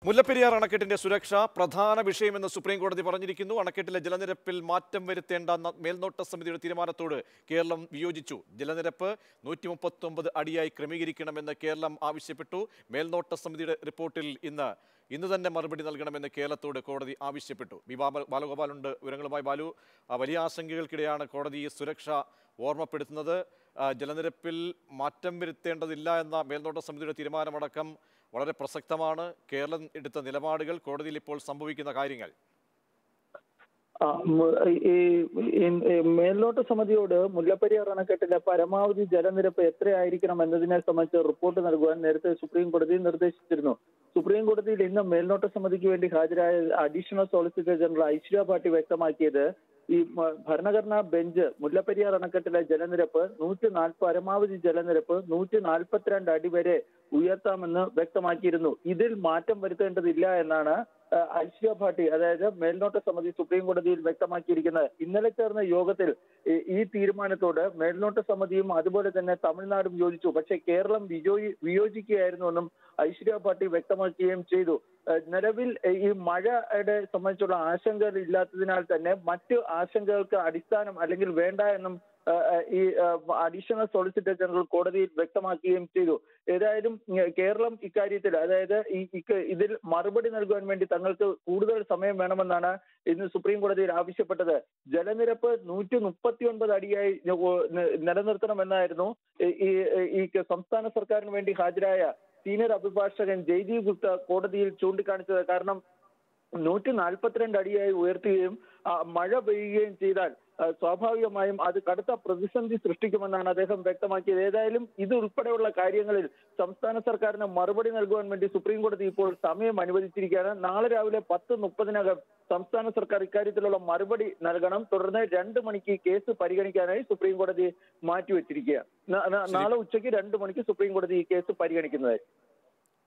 മുല്ലപ്പെരിയാർ അണക്കെട്ടിന്റെ സുരക്ഷ പ്രധാന വിഷയമെന്ന് സുപ്രീം കോടതി പറഞ്ഞിരിക്കുന്നു അണക്കെട്ടിലെ ജലനിരപ്പിൽ മാറ്റം വരുത്തേണ്ട ന- മേൽനോട്ട സമിതിയുടെ തീരുമാനത്തോട് കേരളം വിയോജിച്ചു ജലനിരപ്പ് നൂറ്റി മുപ്പത്തൊമ്പത് അടിയായി ക്രമീകരിക്കണമെന്ന് കേരളം ആവശ്യപ്പെട്ടു മേൽനോട്ട സമിതിയുടെ റിപ്പോർട്ടിൽ ഇന്ന് ഇന്ന് തന്നെ മറുപടി നൽകണമെന്ന് കേരളത്തോട് കോടതി ആവശ്യപ്പെട്ടു വി ബാബ- ബാലഗോപാലുണ്ട് വിവരങ്ങളുമായി ബാലു ആ, വലിയ ആശങ്കകൾക്കിടെയാണ് കോടതി ഈ സുരക്ഷ ഓർമ്മപ്പെടുത്തുന്നത് ആ, ജലനിരപ്പിൽ മാറ്റം വരുത്തേണ്ടതില്ല എന്ന മേൽനോട്ട സമിതിയുടെ തീരുമാനമടക്കം വളരെ പ്രസക്തമാണ് കേരളം എടുത്ത നിലപാടുകൾ കോടതിയിൽ ഇപ്പോൾ സംഭവിക്കുന്ന കാര്യങ്ങൾ ആ, മ്, ഈ ഈ മേൽനോട്ട സമിതിയോട് മുല്ലപ്പെരിയാർ അണക്കെട്ടിലെ പരമാവധി ജലനിരപ്പ് എത്രയായിരിക്കണം എന്നതിനെ സംബന്ധിച്ച് റിപ്പോർട്ട് നൽകുവാൻ നേരത്തെ സുപ്രീം കോടതി നിർദ്ദേശിച്ചിരുന്നു സുപ്രീം കോടതിയിൽ ഇന്ന് മേൽനോട്ട സമിതിക്ക് വേണ്ടി ഹാജരായ അഡീഷണൽ സോളിസിറ്റർ ജനറൽ ഐശ്വര്യ പാട്ടി വ്യക്തമാക്കിയത് ഈ മ- ഭരണഘടനാ ബെഞ്ച് മുല്ലപ്പെരിയാർ അണക്കെട്ടിലെ ജലനിരപ്പ് നൂറ്റി നാൽപ്പ പരമാവധി ജലനിരപ്പ് നൂറ്റി നാൽപ്പത്തിരണ്ട് അടി വരെ ഉയർത്താമെന്ന് വ്യക്തമാക്കിയിരുന്നു ഇതിൽ മാറ്റം വരുത്തേണ്ടതില്ല എന്നാണ് ആ, ഐശ്വര്യ ഭാട്ടി അതായത് മേൽനോട്ട സമിതി സുപ്രീം കോടതിയിൽ വ്യക്തമാക്കിയിരിക്കുന്നത് ഇന്നലെ ചേർന്ന യോഗത്തിൽ ഈ- ഈ തീരുമാനത്തോട് മേൽനോട്ട സമിതിയും അതുപോലെ തന്നെ തമിഴ്നാടും യോജിച്ചു പക്ഷേ കേരളം വിജോയി വിയോജിക്കുകയായിരുന്നുവെന്നും ഐശ്വര്യ ഭാട്ടി വ്യക്തമാക്കുകയും ചെയ്തു ആ, നിലവിൽ ഈ മഴയുടെ സംബന്ധിച്ചുള്ള ആശങ്കകൾ ഇല്ലാത്തതിനാൽ തന്നെ മറ്റു ആശങ്കകൾക്ക് അടിസ്ഥാനം അല്ലെങ്കിൽ വേണ്ട എന്നും ആ, ആ, ഈ അഡീഷണൽ സോളിസിറ്റർ ജനറൽ കോടതിയിൽ വ്യക്തമാക്കുകയും ചെയ്തു ഏതായാലും ഉം, കേരളം ഇക്കാര്യത്തിൽ അതായത് ഈ ഇക്ക- ഇതിൽ മറുപടി നൽകുവാൻ വേണ്ടി തങ്ങൾക്ക് കൂടുതൽ സമയം വേണമെന്നാണ് ഇന്ന് സുപ്രീം കോടതിയിൽ ആവശ്യപ്പെട്ടത് ജലനിരപ്പ് നൂറ്റി മുപ്പത്തി ഒൻപത് അടിയായി ന- ന- നിലനിർത്തണമെന്നായിരുന്നു ഈ- ഈ ഈ സംസ്ഥാന സർക്കാരിന് വേണ്ടി ഹാജരായ സീനിയർ അഭിഭാഷകൻ ജയ്ദീപ് ഗുപ്ത കോടതിയിൽ ചൂണ്ടിക്കാണിച്ചത് കാരണം നൂറ്റി നാൽപ്പത്തിരണ്ട് അടിയായി ഉയർത്തുകയും ആ, മഴ പെയ്യുകയും ചെയ്താൽ ആ, സ്വാഭാവികമായും അത് കടുത്ത പ്രതിസന്ധി സൃഷ്ടിക്കുമെന്നാണ് അദ്ദേഹം വ്യക്തമാക്കിയത് ഏതായാലും ഇത് ഉൾപ്പെടെയുള്ള കാര്യങ്ങളിൽ സംസ്ഥാന സർക്കാരിന് മറുപടി നൽകുവാൻ വേണ്ടി സുപ്രീം കോടതി ഇപ്പോൾ സമയം അനുവദിച്ചിരിക്കുകയാണ് നാളെ രാവിലെ പത്ത് മുപ്പതിനകം സംസ്ഥാന സർക്കാർ ഇക്കാര്യത്തിലുള്ള മറുപടി നൽകണം തുടർന്ന് രണ്ട് മണിക്ക് ഈ കേസ് പരിഗണിക്കാനായി സുപ്രീം കോടതി മാറ്റിവെച്ചിരിക്കുക നാളെ ഉച്ചയ്ക്ക് രണ്ട് മണിക്ക് സുപ്രീം കോടതി ഈ കേസ് പരിഗണിക്കുന്നതായിരിക്കും